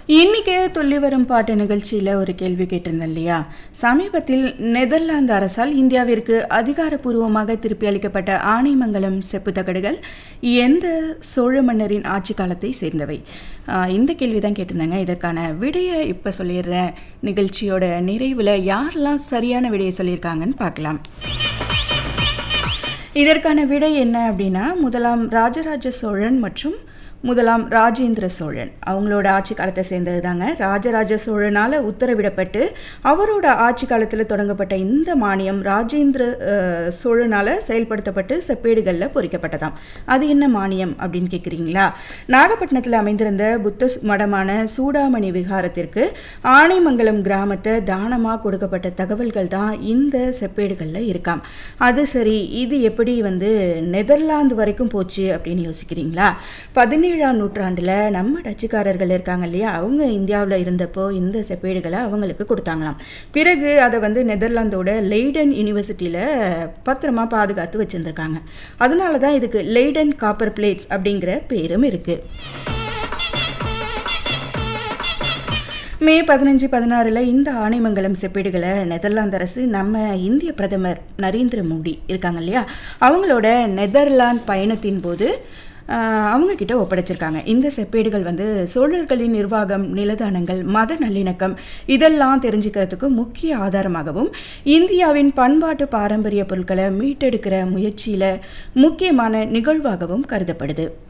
இன்னைக்கு துள்ளி வரும் பாட்டு நிகழ்ச்சியில் ஒரு கேள்வி கேட்டிருந்தேன் இல்லையா சமீபத்தில் நெதர்லாந்து அரசால் இந்தியாவிற்கு அதிகாரப்பூர்வமாக திருப்பி அளிக்கப்பட்ட ஆனைமங்கலம் செப்பு தகடுகள் எந்த சோழ மன்னரின் ஆட்சி காலத்தை சேர்ந்தவை ஆஹ் இந்த கேள்வி தான் கேட்டிருந்தாங்க இதற்கான விடையை இப்போ சொல்லிடுறேன் நிகழ்ச்சியோட நிறைவில் யாரெல்லாம் சரியான விடையை சொல்லியிருக்காங்கன்னு பார்க்கலாம் இதற்கான விடை என்ன அப்படின்னா முதலாம் ராஜராஜ சோழன் மற்றும் முதலாம் ராஜேந்திர சோழன் அவங்களோட ஆட்சி காலத்தை சேர்ந்தது தாங்க ராஜராஜ சோழனால் உத்தரவிடப்பட்டு அவரோட ஆட்சி காலத்தில் தொடங்கப்பட்ட இந்த மானியம் ராஜேந்திர அஹ், சோழனால் செயல்படுத்தப்பட்டு செப்பேடுகளில் பொறிக்கப்பட்டதாம் அது என்ன மானியம் அப்படின்னு கேட்குறீங்களா நாகப்பட்டினத்தில் அமைந்திருந்த புத்த ஸ்- மடமான சூடாமணி விகாரத்திற்கு ஆனைமங்கலம் கிராமத்தை தானமாக கொடுக்கப்பட்ட தகவல்கள் தான் இந்த செப்பேடுகளில் இருக்காம் அது சரி இது எப்படி வந்து நெதர்லாந்து வரைக்கும் போச்சு அப்படின்னு யோசிக்கிறீங்களா பதினேழாம் நூற்றாண்டில் நம்ம டச்சுக்காரர்கள் இருக்காங்க இல்லையா அவங்க இந்தியாவில் இருந்தப்போ இந்த செப்பேடுகளை அவங்களுக்கு கொடுத்தாங்களாம் பிறகு அதை வந்து நெதர்லாந்தோட லெய்டன் யூனிவர்சிட்டியில் பத்திரமா பாதுகாத்து வச்சுருந்துருக்காங்க அதனால தான் இதுக்கு லெய்டன் காப்பர் பிளேட்ஸ் அப்படிங்கிற பேரும் இருக்குது மே பதினஞ்சு பதினாறில் இந்த ஆனைமங்கலம் செப்பேடுகளை நெதர்லாந்து அரசு நம்ம இந்திய பிரதமர் நரேந்திர மோடி இருக்காங்க இல்லையா அவங்களோட நெதர்லாந்து பயணத்தின் போது ஆஹ், அவங்க கிட்ட ஒப்படைச்சிருக்காங்க இந்த செப்பேடுகள் வந்து சோழர்களின் நிர்வாகம் நிலதானங்கள் மத நல்லிணக்கம் இதெல்லாம் தெரிஞ்சுக்கிறதுக்கு முக்கிய ஆதாரமாகவும் இந்தியாவின் பண்பாட்டு பாரம்பரிய பொருட்களை மீட்டெடுக்கிற முயற்சியில் முக்கியமான நிகழ்வாகவும் கருதப்படுது